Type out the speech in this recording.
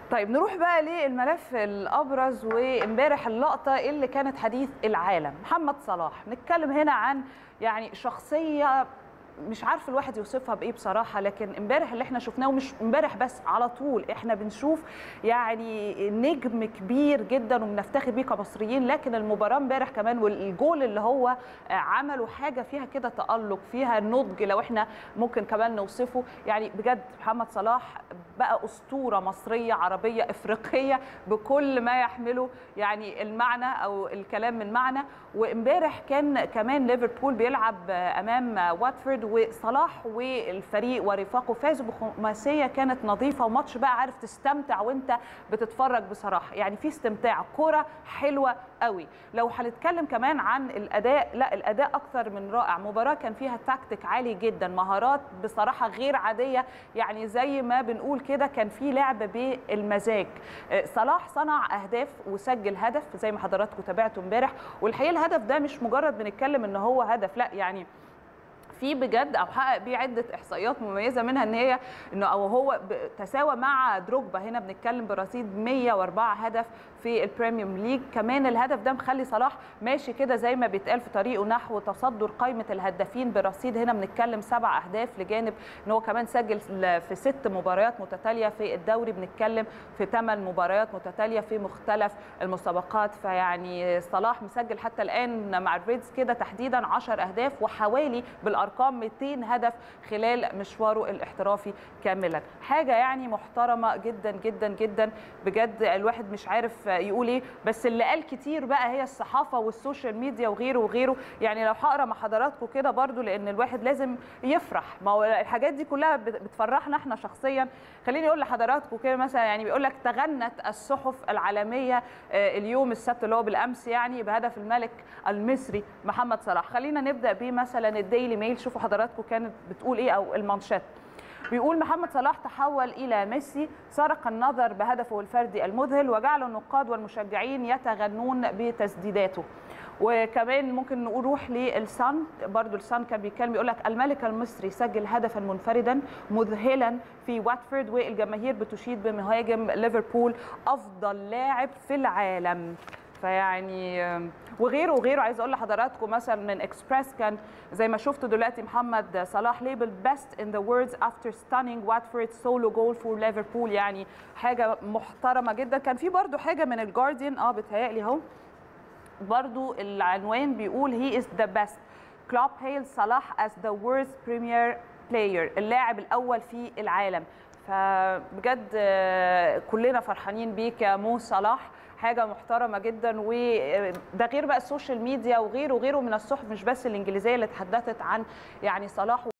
طيب نروح بقى للملف الابرز وامبارح اللقطه اللي كانت حديث العالم محمد صلاح نتكلم هنا عن يعني شخصيه مش عارف الواحد يوصفها بايه بصراحه لكن امبارح اللي احنا شفناه ومش امبارح بس على طول احنا بنشوف يعني نجم كبير جدا وبنفتخر بيه كمصريين لكن المباراه امبارح كمان والجول اللي هو عمله حاجه فيها كده تالق فيها نضج لو احنا ممكن كمان نوصفه يعني بجد محمد صلاح بقى اسطوره مصريه عربيه افريقيه بكل ما يحمله يعني المعنى او الكلام من معنى وامبارح كان كمان ليفربول بيلعب امام واتفورد وصلاح والفريق ورفاقه فازوا بخماسيه كانت نظيفه وماتش بقى عارف تستمتع وانت بتتفرج بصراحه يعني في استمتاع كره حلوه قوي لو هنتكلم كمان عن الاداء لا الاداء اكثر من رائع مباراه كان فيها تكتيك عالي جدا مهارات بصراحه غير عاديه يعني زي ما بنقول كده كان في لعب بالمزاج صلاح صنع اهداف وسجل هدف زي ما حضراتكم تابعتوا امبارح والحقيقه الهدف ده مش مجرد بنتكلم ان هو هدف لا يعني في بجد او حقق بيه عده احصائيات مميزه منها ان هي انه او هو تساوى مع دروجبا هنا بنتكلم برصيد 104 هدف في البريميوم ليج كمان الهدف ده مخلي صلاح ماشي كده زي ما بيتقال في طريقه نحو تصدر قائمه الهدافين برصيد هنا بنتكلم سبع اهداف لجانب ان هو كمان سجل في ست مباريات متتاليه في الدوري بنتكلم في ثمان مباريات متتاليه في مختلف المسابقات فيعني صلاح مسجل حتى الان مع الريدز كده تحديدا 10 اهداف وحوالي بالارقام ارقام 200 هدف خلال مشواره الاحترافي كاملا حاجه يعني محترمه جدا جدا جدا بجد الواحد مش عارف يقول ايه بس اللي قال كتير بقى هي الصحافه والسوشيال ميديا وغيره وغيره يعني لو هقرا مع حضراتكم كده برضو لان الواحد لازم يفرح ما هو الحاجات دي كلها بتفرحنا احنا شخصيا خليني اقول لحضراتكم كده مثلا يعني بيقول لك تغنت الصحف العالميه اليوم السبت اللي هو بالامس يعني بهدف الملك المصري محمد صلاح خلينا نبدا بيه مثلا الديلي ميل شوفوا حضراتكم كانت بتقول ايه او المانشات بيقول محمد صلاح تحول الى ميسي سرق النظر بهدفه الفردي المذهل وجعل النقاد والمشجعين يتغنون بتسديداته وكمان ممكن نقول روح للسان برضو السان كان بيتكلم بيقول لك الملك المصري سجل هدفا منفردا مذهلا في واتفورد والجماهير بتشيد بمهاجم ليفربول افضل لاعب في العالم فيعني وغيره وغيره عايز اقول لحضراتكم مثلا من اكسبريس كان زي ما شفتوا دلوقتي محمد صلاح ليبل بيست ان ذا ووردز افتر ستانينج واتفورد سولو جول فور ليفربول يعني حاجه محترمه جدا كان في برضو حاجه من الجارديان اه بتهيألي اهو برضو العنوان بيقول هي از ذا بيست كلوب هيل صلاح از ذا وورست بريمير بلاير اللاعب الاول في العالم فبجد كلنا فرحانين بيك يا مو صلاح حاجه محترمه جدا وده غير بقى السوشيال ميديا وغيره وغيره من الصحف مش بس الانجليزيه اللي تحدثت عن يعني صلاح